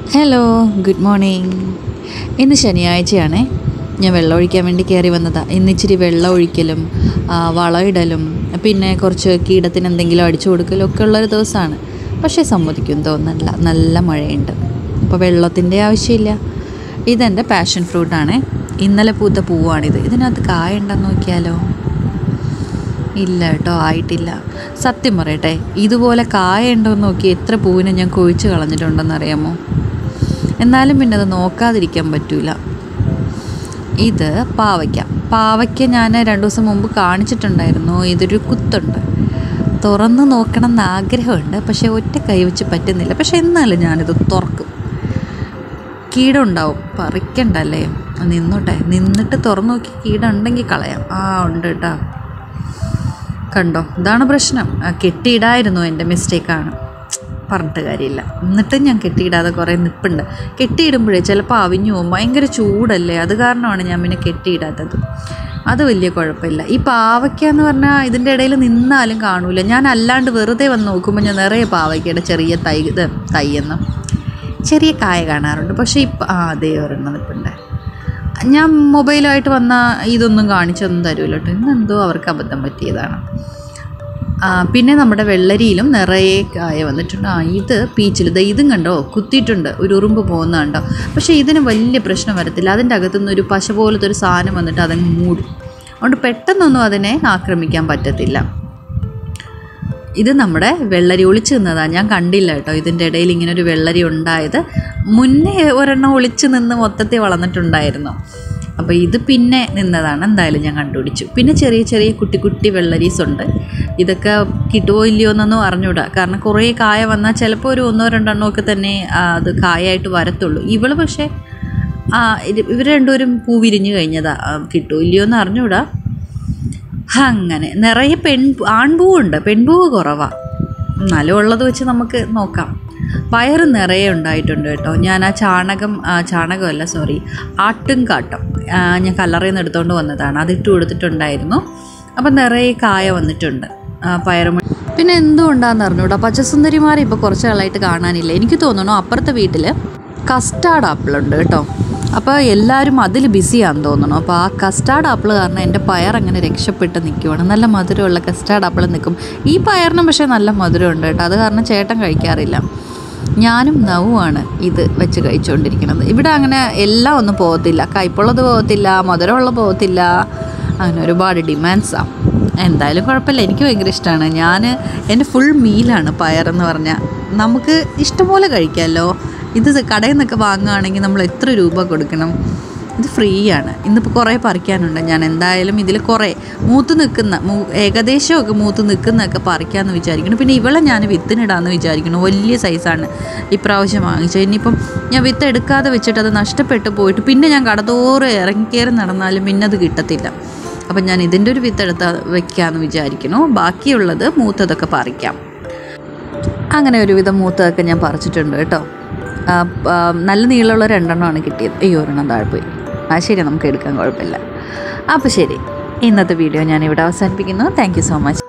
hello good morning ഇന്ന് ശനിയാഴ്ചയാണേ ഞാൻ വെള്ളം ഒഴിക്കാൻ വേണ്ടി കയറി വന്നതാണ് ഇന്ന് ഇച്ചിരി വെള്ളം ഒഴിക്കലും ആ, വളമിടലും പിന്നെ കുറച്ച് കീടത്തിന് എന്തെങ്കിലും അടിച്ചു കൊടുക്കലും ഒക്കെ ഉള്ളൊരു ദിവസമാണ് പക്ഷേ സമ്മതിക്കും തോന്നുന്നില്ല നല്ല മഴയുണ്ട് അപ്പോൾ വെള്ളത്തിൻ്റെ ആവശ്യമില്ല ഇതെൻ്റെ പാഷൻ ഫ്രൂട്ടാണ് ഇന്നലെ പൂത്ത പൂവാണിത് ഇതിനകത്ത് കായ ഉണ്ടെന്ന് നോക്കിയാലോ ഇല്ല കേട്ടോ ആയിട്ടില്ല സത്യം പറയട്ടെ ഇതുപോലെ കായ ഉണ്ടോ എന്ന് നോക്കി എത്ര പൂവിനെ ഞാൻ കൊഴിച്ച് കളഞ്ഞിട്ടുണ്ടെന്ന് അറിയാമോ എന്നാലും പിന്നെ അത് നോക്കാതിരിക്കാൻ പറ്റൂല ഇത് പാവയ്ക്ക പാവയ്ക്ക ഞാൻ രണ്ട് ദിവസം മുമ്പ് കാണിച്ചിട്ടുണ്ടായിരുന്നു ഇതൊരു കുത്തുണ്ട് തുറന്ന് നോക്കണം എന്ന് ആഗ്രഹമുണ്ട് പക്ഷേ ഒറ്റ കൈ വെച്ച് പറ്റുന്നില്ല പക്ഷേ എന്നാലും ഞാനിത് തുറക്കും കീടം ഉണ്ടാവും പറിക്കണ്ടല്ലേ നിന്നോട്ടെ നിന്നിട്ട് തുറന്നു നോക്കി കീടം ഉണ്ടെങ്കിൽ കളയാം ആ ഉണ്ട് കേട്ടോ കണ്ടോ ഇതാണ് പ്രശ്നം ആ, കെട്ടിയിടായിരുന്നു എൻ്റെ മിസ്റ്റേക്കാണ് പറഞ്ഞിട്ട് കാര്യമില്ല എന്നിട്ടും ഞാൻ കെട്ടിയിടാതെ കുറേ നിൽപ്പുണ്ട് കെട്ടിയിടുമ്പോഴേ ചിലപ്പോൾ അവിഞ്ഞു പോകും ഭയങ്കര ചൂടല്ലേ അത് കാരണമാണ് ഞാൻ പിന്നെ കെട്ടിയിടാത്തത് അത് വലിയ കുഴപ്പമില്ല ഈ പാവയ്ക്ക എന്ന് പറഞ്ഞാൽ ഇതിൻ്റെ ഇടയിൽ നിന്നാലും കാണൂല ഞാൻ അല്ലാണ്ട് വെറുതെ വന്ന് നോക്കുമ്പോൾ ഞാൻ നിറയെ പാവയ്ക്കയുടെ ചെറിയ തൈ ഇത് തൈയെന്ന് ചെറിയ കായ കാണാറുണ്ട് പക്ഷേ ഇപ്പം ആ അതേ ഒരെണ്ണം നിൽപ്പുണ്ട് ഞാൻ മൊബൈലുമായിട്ട് വന്ന ഇതൊന്നും കാണിച്ചൊന്നും തരൂല കേട്ടോ ഇന്നെന്തോ അവർക്ക് അബദ്ധം പറ്റിയതാണ് ആ, പിന്നെ നമ്മുടെ വെള്ളരിയിലും നിറയെ കായ വന്നിട്ടുണ്ട് ആ ഇത് പീച്ചിൽ ദേ ഇതും കണ്ടോ കുത്തിയിട്ടുണ്ട് ഒരു ഉറുമ്പ് പോകുന്ന കണ്ടോ പക്ഷേ ഇതിന് വലിയ പ്രശ്നം വരത്തില്ല അതിൻ്റെ അകത്തുനിന്ന് ഒരു പശ പോലത്തെ ഒരു സാധനം വന്നിട്ട് അതങ്ങ് മൂടും അതുകൊണ്ട് പെട്ടെന്നൊന്നും അതിനെ ആക്രമിക്കാൻ പറ്റത്തില്ല ഇത് നമ്മുടെ വെള്ളരി ഒളിച്ചു നിന്നതാണ് ഞാൻ കണ്ടില്ല കേട്ടോ ഇതിൻ്റെ ഇടയിൽ ഇങ്ങനെ ഒരു വെള്ളരി ഉണ്ടായത് മുന്നേ ഒരെണ്ണം ഒളിച്ചു നിന്ന് മൊത്തത്തിൽ വളർന്നിട്ടുണ്ടായിരുന്നു അപ്പോൾ ഇത് പിന്നെ നിന്നതാണ് എന്തായാലും ഞാൻ കണ്ടുപിടിച്ചു പിന്നെ ചെറിയ ചെറിയ കുട്ടി കുട്ടി വെള്ളരീസ് ഉണ്ട് ഇതൊക്കെ കിട്ടുമോ ഇല്ലയോ എന്നൊന്നും അറിഞ്ഞൂടാ കാരണം കുറേ കായ വന്നാൽ ചിലപ്പോൾ ഒരു ഒന്നോ രണ്ടെണ്ണോ ഒക്കെ തന്നെ ആ, അത് കായായിട്ട് വരത്തുള്ളൂ ഇവള് പക്ഷേ ആ ഇത് ഇവർ രണ്ടുപേരും പൂ വിരിഞ്ഞു കഴിഞ്ഞതാ ആ, കിട്ടുമോ ഇല്ലയോ എന്ന് അറിഞ്ഞൂടാ അങ്ങനെ നിറയെ പെൺ ആൺപൂവുണ്ട് പെൺപൂവ് കുറവാ എന്നാലും ഉള്ളത് വെച്ച് നമുക്ക് നോക്കാം പയറ് നിറയെ ഉണ്ടായിട്ടുണ്ട് കേട്ടോ ഞാൻ ആ ചാണകം ആ, ചാണകമല്ല സോറി ആട്ടും കാട്ടം ആ, ഞാൻ കല്ലറയിൽ നിന്ന് എടുത്തുകൊണ്ട് വന്നതാണ് അതിട്ട് കൊടുത്തിട്ടുണ്ടായിരുന്നു അപ്പം നിറയെ കായ വന്നിട്ടുണ്ട് ആ, പയറും പിന്നെ എന്തുകൊണ്ടാന്ന് അറിഞ്ഞൂടാ പച്ചസുന്ദരിമാരെ ഇപ്പോൾ കുറച്ച് നാളായിട്ട് കാണാനില്ല എനിക്ക് തോന്നുന്നു അപ്പുറത്തെ വീട്ടിൽ കസ്റ്റാർഡ് ആപ്പിൾ ഉണ്ട് കേട്ടോ അപ്പോൾ എല്ലാവരും അതിൽ ബിസിയാന്ന് തോന്നുന്നു അപ്പോൾ ആ കസ്റ്റാർഡ് ആപ്പിൾ കാരണം എൻ്റെ പയർ അങ്ങനെ രക്ഷപ്പെട്ട് നിൽക്കുവാണ് നല്ല മധുരമുള്ള കസ്റ്റാർഡ് ആപ്പിൾ നിൽക്കും ഈ പയറിനും പക്ഷേ നല്ല മധുരമുണ്ട് കേട്ടോ അത് കാരണം ചേട്ടൻ കഴിക്കാറില്ല ഞാനും നവുമാണ് ഇത് വെച്ച് കഴിച്ചുകൊണ്ടിരിക്കുന്നത് ഇവിടെ അങ്ങനെ എല്ലാം ഒന്നും പോകത്തില്ല കയ്പുള്ളത് പോകത്തില്ല മധുരമുള്ളത് പോകത്തില്ല അങ്ങനെ ഒരുപാട് ഡിമാൻഡ്സാണ് എന്തായാലും കുഴപ്പമില്ല എനിക്ക് ഭയങ്കര ഇഷ്ടമാണ് ഞാൻ എൻ്റെ ഫുൾ മീലാണ് പയറെന്ന് പറഞ്ഞാൽ നമുക്ക് ഇഷ്ടംപോലെ കഴിക്കാമല്ലോ ഇത് കടയിൽ നിന്നൊക്കെ വാങ്ങുകയാണെങ്കിൽ നമ്മൾ എത്ര രൂപ കൊടുക്കണം ഇത് ഫ്രീ ആണ് ഇന്നിപ്പോൾ കുറേ പറിക്കാനുണ്ട് ഞാൻ എന്തായാലും ഇതിൽ കുറേ മൂത്ത് നിൽക്കുന്ന മൂ ഏകദേശമൊക്കെ മൂത്ത് നിൽക്കുന്നതൊക്കെ പറിക്കാമെന്ന് വിചാരിക്കുന്നു പിന്നെ ഇവളെ ഞാൻ വിത്തിനിടാമെന്ന് വിചാരിക്കുന്നു വലിയ സൈസാണ് ഇപ്രാവശ്യം വാങ്ങിച്ചത് ഇനിയിപ്പം ഞാൻ വിത്ത് എടുക്കാതെ വെച്ചിട്ട് അത് നഷ്ടപ്പെട്ടു പോയിട്ട് പിന്നെ ഞാൻ കടതോറും ഇറങ്ങിക്കയറി നടന്നാലും പിന്നെ അത് കിട്ടത്തില്ല അപ്പം ഞാൻ ഇതിൻ്റെ ഒരു വിത്ത് എടുത്ത് വെക്കാമെന്ന് വിചാരിക്കുന്നു ബാക്കിയുള്ളത് മൂത്തതൊക്കെ പറിക്കാം അങ്ങനെ ഒരുവിധം മൂത്തതൊക്കെ ഞാൻ പറിച്ചിട്ടുണ്ട് കേട്ടോ ആ, ആ, നല്ല നീളമുള്ള രണ്ടെണ്ണമാണ് കിട്ടിയത് അയ്യോ ഒരെണ്ണം താഴെ പോയി ആ ശരി നമുക്ക് എടുക്കാൻ കുഴപ്പമില്ല അപ്പോൾ ശരി ഇന്നത്തെ വീഡിയോ ഞാൻ ഇവിടെ അവസാനിപ്പിക്കുന്നു താങ്ക് യു സോ മച്ച്